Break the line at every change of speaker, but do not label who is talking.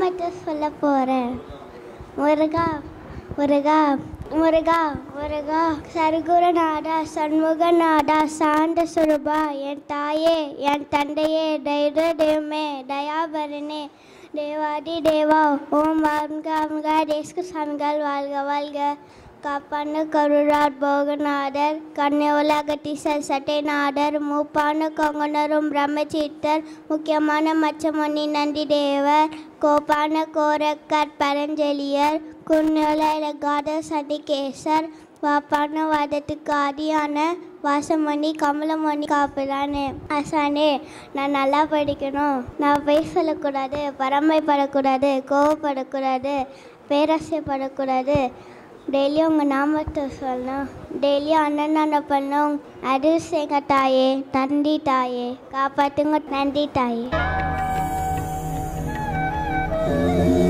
நாமத்தை சொல்ல போகிறேன் முருகா முருகா முருகா முருகா சர்க்குருநாதா சண்முகநாதா சாந்த சுரூபா என் தாயே என் தந்தையே தைர தெய்வமே தயாபரனே தேவாதி தேவா ஓம் வாழ்க அமுகா தேஸ்கு சாமிகள் வாழ்க வாழ்க காப்பான கருடார் போகநாதர் கன்னியுலகத்தீசர் சட்டைநாதர் மூப்பான கொங்கணரும் பிரம்மச்சித்தர் முக்கியமான மச்சமணி நந்தி தேவர் கோப்பான கோரக்கர் பரஞ்செலியர் குன்னியுலகாத சண்டிகேசர் வாப்பான வாதத்துக்கு ஆதியான வாசமணி கமலமணி காப்பிலானே அசானே நான் நல்லா படிக்கணும் நான் பொய் சொல்லக்கூடாது பரமைப்படக்கூடாது கோவப்படக்கூடாது பேராசைப்படக்கூடாது டெய்லியும் உங்கள் நாமத்தை சொல்லணும் டெய்லியும் அண்ணன் பண்ணணும் அது செய்ங்க தாயே நன்றி தாயே காப்பாற்றுங்க நன்றி தாயே